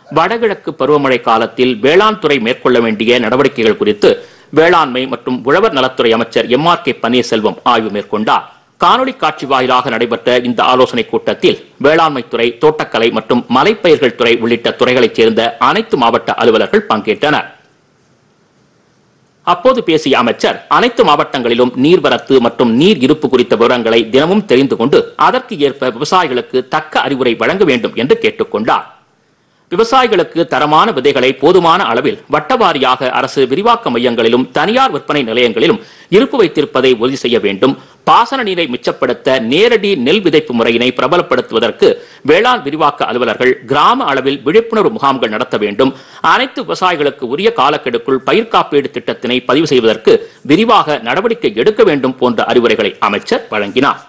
வடகிழக்கு பருவமழை காலத்தில் வேளாண் துறை மேற்கொள்ள வேண்டிய நடவடிக்கைகள் குறித்து வேளாண்மை மற்றும் உழவர் நலத்துறை அமைச்சர் எம் ஆர் கே பன்னீர்செல்வம் ஆய்வு மேற்கொண்டார் காணொலி காட்சி வாயிலாக நடைபெற்ற இந்த ஆலோசனைக் கூட்டத்தில் வேளாண்மைத்துறை தோட்டக்கலை மற்றும் மலைப்பயிர்கள் துறை உள்ளிட்ட துறைகளைச் சேர்ந்த அனைத்து மாவட்ட அலுவலர்கள் பங்கேற்றனர் அப்போது பேசிய அமைச்சர் அனைத்து மாவட்டங்களிலும் நீர்வரத்து மற்றும் நீர் இருப்பு குறித்த விவரங்களை தினமும் தெரிந்து கொண்டு அதற்கு ஏற்ப விவசாயிகளுக்கு தக்க அறிவுரை வழங்க வேண்டும் என்று கேட்டுக்கொண்டார் விவசாயிகளுக்கு தரமான விதைகளை போதுமான அளவில் வட்டவாரியாக அரசு விரிவாக்க மையங்களிலும் தனியார் விற்பனை நிலையங்களிலும் இருப்பு வைத்திருப்பதை உறுதி செய்ய வேண்டும் பாசன நீரை மிச்சப்படுத்த நேரடி நெல் விதைப்பு முறையினை பிரபலப்படுத்துவதற்கு வேளாண் விரிவாக்க அலுவலர்கள் கிராம அளவில் விழிப்புணர்வு முகாம்கள் நடத்த வேண்டும் அனைத்து விவசாயிகளுக்கு உரிய காலக்கெடுக்குள் பயிர் காப்பீடு திட்டத்தினை பதிவு செய்வதற்கு விரிவாக நடவடிக்கை எடுக்க வேண்டும் போன்ற அறிவுரைகளை அமைச்சர் வழங்கினார்